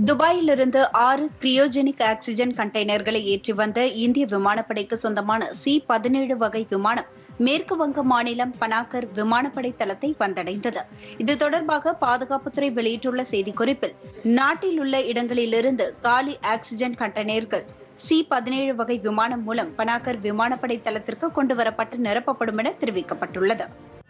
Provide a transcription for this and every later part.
துபாயிலிருந்து ஆறு cryogenic oxygen கண்டெய்னர்களை ஏற்றி வந்த இந்திய விமானப்படைக்கு சொந்தமான சி பதினேழு வகை விமானம் மேற்கு வங்க மாநிலம் பனாகர் விமானப்படை தளத்தை வந்தடைந்தது இது தொடர்பாக பாதுகாப்புத்துறை வெளியிட்டுள்ள செய்திக்குறிப்பில் நாட்டில் உள்ள இடங்களிலிருந்து காலி ஆக்சிஜன் கண்டெய்னர்கள் சி பதினேழு வகை விமானம் மூலம் பனாகர் விமானப்படை தளத்திற்கு கொண்டுவரப்பட்டு நிரப்பப்படும் என தெரிவிக்கப்பட்டுள்ளது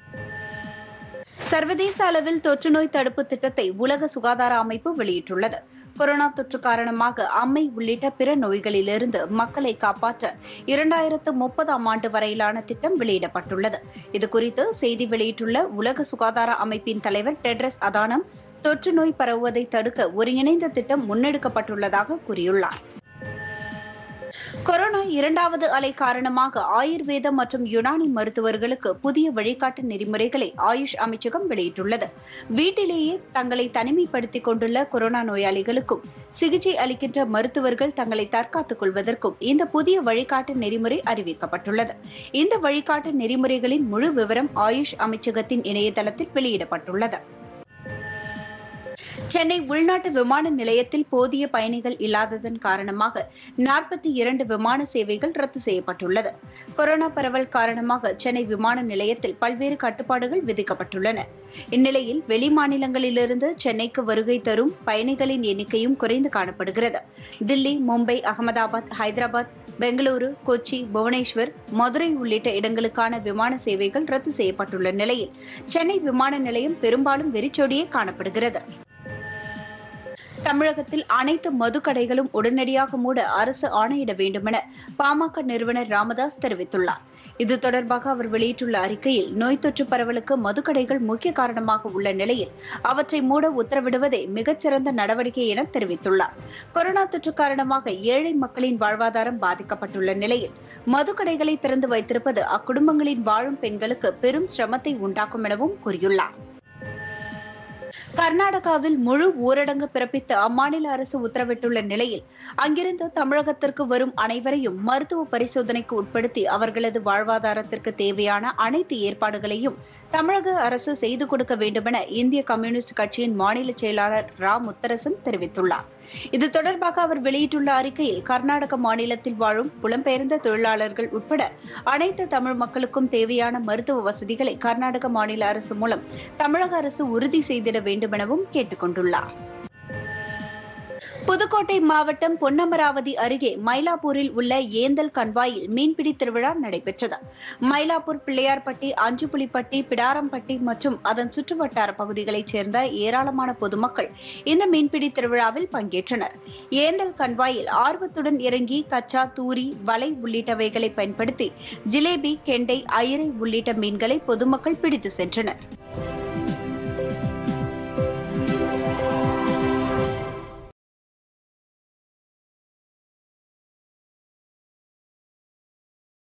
சர்வதேச அளவில் தொற்றுநோய் தடுப்பு திட்டத்தை உலக சுகாதார அமைப்பு வெளியிட்டுள்ளது கொரோனா தொற்று காரணமாக அம்மை உள்ளிட்ட பிற நோய்களிலிருந்து மக்களை காப்பாற்ற இரண்டாயிரத்து முப்பதாம் ஆண்டு வரையிலான திட்டம் வெளியிடப்பட்டுள்ளது இதுகுறித்து செய்தி வெளியிட்டுள்ள உலக சுகாதார அமைப்பின் தலைவர் டெட்ரஸ் அதானம் தொற்று நோய் பரவுவதை தடுக்க ஒருங்கிணைந்த திட்டம் முன்னெடுக்கப்பட்டுள்ளதாக கூறியுள்ளார் கொரோனா இரண்டாவது அலை காரணமாக ஆயுர்வேத மற்றும் யுனானி மருத்துவர்களுக்கு புதிய வழிகாட்டு நெறிமுறைகளை ஆயுஷ் அமைச்சகம் வெளியிட்டுள்ளது வீட்டிலேயே தங்களை தனிமைப்படுத்திக் கொண்டுள்ள கொரோனா நோயாளிகளுக்கும் சிகிச்சை அளிக்கின்ற மருத்துவர்கள் தங்களை தற்காத்துக் கொள்வதற்கும் இந்த புதிய வழிகாட்டு நெறிமுறை அறிவிக்கப்பட்டுள்ளது இந்த வழிகாட்டு நெறிமுறைகளின் முழு விவரம் ஆயுஷ் அமைச்சகத்தின் இணையதளத்தில் வெளியிடப்பட்டுள்ளது சென்னை உள்நாட்டு விமான நிலையத்தில் போதிய பயணிகள் இல்லாததன் காரணமாக நாற்பத்தி இரண்டு விமான சேவைகள் ரத்து செய்யப்பட்டுள்ளது கொரோனா பரவல் காரணமாக சென்னை விமான நிலையத்தில் பல்வேறு கட்டுப்பாடுகள் விதிக்கப்பட்டுள்ளன இந்நிலையில் வெளி மாநிலங்களிலிருந்து சென்னைக்கு வருகை தரும் பயணிகளின் எண்ணிக்கையும் குறைந்து காணப்படுகிறது தில்லி மும்பை அகமதாபாத் ஹைதராபாத் பெங்களூரு கொச்சி புவனேஸ்வர் மதுரை உள்ளிட்ட இடங்களுக்கான விமான சேவைகள் ரத்து செய்யப்பட்டுள்ள நிலையில் சென்னை விமான நிலையம் பெரும்பாலும் வெறிச்சோடியே காணப்படுகிறது தமிழகத்தில் அனைத்து மதுக்கடைகளும் உடனடியாக மூட அரசு ஆணையிட வேண்டுமென பாமக நிறுவனர் ராமதாஸ் தெரிவித்துள்ளார் இது தொடர்பாக அவர் வெளியிட்டுள்ள அறிக்கையில் நோய் தொற்று பரவலுக்கு மதுக்கடைகள் முக்கிய காரணமாக உள்ள நிலையில் அவற்றை மூட உத்தரவிடுவதே மிகச்சிறந்த நடவடிக்கை என தெரிவித்துள்ளார் கொரோனா தொற்று காரணமாக ஏழை மக்களின் வாழ்வாதாரம் பாதிக்கப்பட்டுள்ள நிலையில் மதுக்கடைகளை திறந்து வைத்திருப்பது அக்குடும்பங்களின் வாழும் பெண்களுக்கு பெரும் சிரமத்தை உண்டாக்கும் எனவும் கூறியுள்ளார் கர்நாடகாவில் முழு ஊரடங்கு பிறப்பித்து அம்மாநில அரசு உத்தரவிட்டுள்ள நிலையில் அங்கிருந்து தமிழகத்திற்கு வரும் அனைவரையும் மருத்துவ பரிசோதனைக்கு உட்படுத்தி அவர்களது வாழ்வாதாரத்திற்கு தேவையான அனைத்து ஏற்பாடுகளையும் தமிழக அரசு செய்து கொடுக்க வேண்டுமென இந்திய கம்யூனிஸ்ட் கட்சியின் மாநில செயலாளர் ரா முத்தரசன் தெரிவித்துள்ளார் இது தொடர்பாக அவர் வெளியிட்டுள்ள அறிக்கையில் கர்நாடக மாநிலத்தில் வாழும் புலம்பெயர்ந்த தொழிலாளர்கள் உட்பட அனைத்து தமிழ் மக்களுக்கும் தேவையான மருத்துவ வசதிகளை கர்நாடக மாநில அரசு மூலம் தமிழக அரசு உறுதி செய்திட வேண்டுமெனவும் கேட்டுக் கொண்டுள்ளார் புதுக்கோட்டை மாவட்டம் பொன்னமராவதி அருகே மயிலாப்பூரில் உள்ள ஏந்தல் கண்வாயில் மீன்பிடி திருவிழா நடைபெற்றது மயிலாப்பூர் பிள்ளையார்பட்டி அஞ்சுப்புலிப்பட்டி பிடாரம்பட்டி மற்றும் அதன் சுற்றுவட்டார பகுதிகளைச் சேர்ந்த ஏராளமான பொதுமக்கள் இந்த மீன்பிடி திருவிழாவில் பங்கேற்றனர் ஏந்தல் கண்வாயில் ஆர்வத்துடன் இறங்கி கச்சா தூரி வலை உள்ளிட்டவைகளை பயன்படுத்தி ஜிலேபி கெண்டை ஐரை உள்ளிட்ட மீன்களை பொதுமக்கள் பிடித்து சென்றனர்